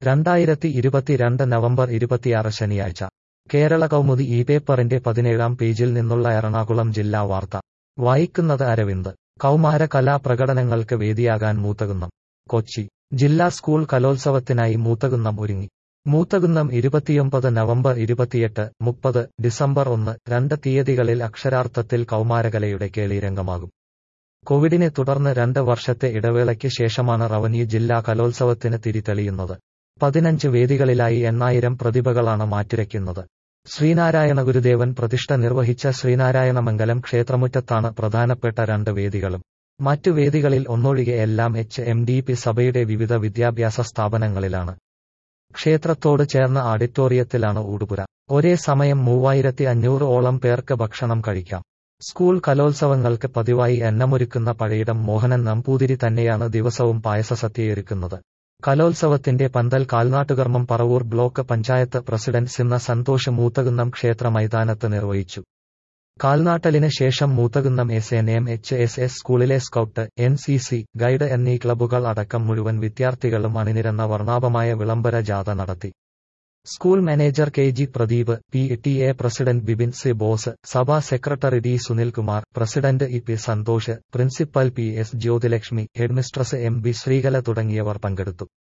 രണ്ടായിരത്തി ഇരുപത്തിരണ്ട് നവംബർ ഇരുപത്തിയാറ് ശനിയാഴ്ച കേരള കൗമുദി ഈ പേപ്പറിന്റെ പതിനേഴാം പേജിൽ നിന്നുള്ള എറണാകുളം ജില്ലാ വാർത്ത വായിക്കുന്നത് അരവിന്ദ് കൗമാര കലാപ്രകടനങ്ങൾക്ക് വേദിയാകാൻ മൂത്തകുന്നം കൊച്ചി ജില്ലാ സ്കൂൾ കലോത്സവത്തിനായി മൂത്തകുന്നം ഒരുങ്ങി മൂത്തകുന്നം ഇരുപത്തിയൊമ്പത് നവംബർ ഇരുപത്തിയെട്ട് മുപ്പത് ഡിസംബർ ഒന്ന് രണ്ട് തീയതികളിൽ അക്ഷരാർത്ഥത്തിൽ കൗമാരകലയുടെ കേളിരംഗമാകും കോവിഡിനെ തുടർന്ന് രണ്ട് വർഷത്തെ ഇടവേളയ്ക്ക് ശേഷമാണ് റവന്യൂ ജില്ലാ കലോത്സവത്തിന് തിരിതെളിയുന്നത് പതിനഞ്ച് വേദികളിലായി എണ്ണായിരം പ്രതിഭകളാണ് മാറ്റുരയ്ക്കുന്നത് ശ്രീനാരായണ ഗുരുദേവൻ പ്രതിഷ്ഠ നിർവഹിച്ച ശ്രീനാരായണമംഗലം ക്ഷേത്രമുറ്റത്താണ് പ്രധാനപ്പെട്ട രണ്ട് വേദികളും മറ്റു വേദികളിൽ ഒന്നൊഴികെ എല്ലാം എച്ച് എം ഡി പി സഭയുടെ വിവിധ വിദ്യാഭ്യാസ സ്ഥാപനങ്ങളിലാണ് ക്ഷേത്രത്തോട് ചേർന്ന ഓഡിറ്റോറിയത്തിലാണ് ഊടുപുര ഒരേ സമയം മൂവായിരത്തി അഞ്ഞൂറ് ഓളം പേർക്ക് ഭക്ഷണം കഴിക്കാം സ്കൂൾ കലോത്സവങ്ങൾക്ക് പതിവായി എണ്ണമൊരുക്കുന്ന പഴയിടം മോഹനൻ നമ്പൂതിരി തന്നെയാണ് ദിവസവും പായസസദ്യയൊരുക്കുന്നത് കലോത്സവത്തിന്റെ പന്തൽ കാൽനാട്ടുകർമ്മം പറവൂർ ബ്ലോക്ക് പഞ്ചായത്ത് പ്രസിഡന്റ് സിന്ന സന്തോഷ് മൂത്തകുന്നം ക്ഷേത്ര മൈതാനത്ത് നിർവഹിച്ചു കാൽനാട്ടലിന് ശേഷം Moothakunnam S N M H S S സ്കൂളിലെ scout N C C guide എന്നീ ക്ലബ്ബുകൾ അടക്കം മുഴുവൻ വിദ്യാർത്ഥികളും അണിനിരന്ന വർണ്ണാഭമായ വിളംബര ജാഥ നടത്തി school manager K G Pradeep P T A president Bibin C Bose സഭാ secretary D Sunilkumar president E P Santhosh principal P S Jyothilakshmi headmistress M B Sreekala തുടങ്ങിയവർ പങ്കെടുത്തു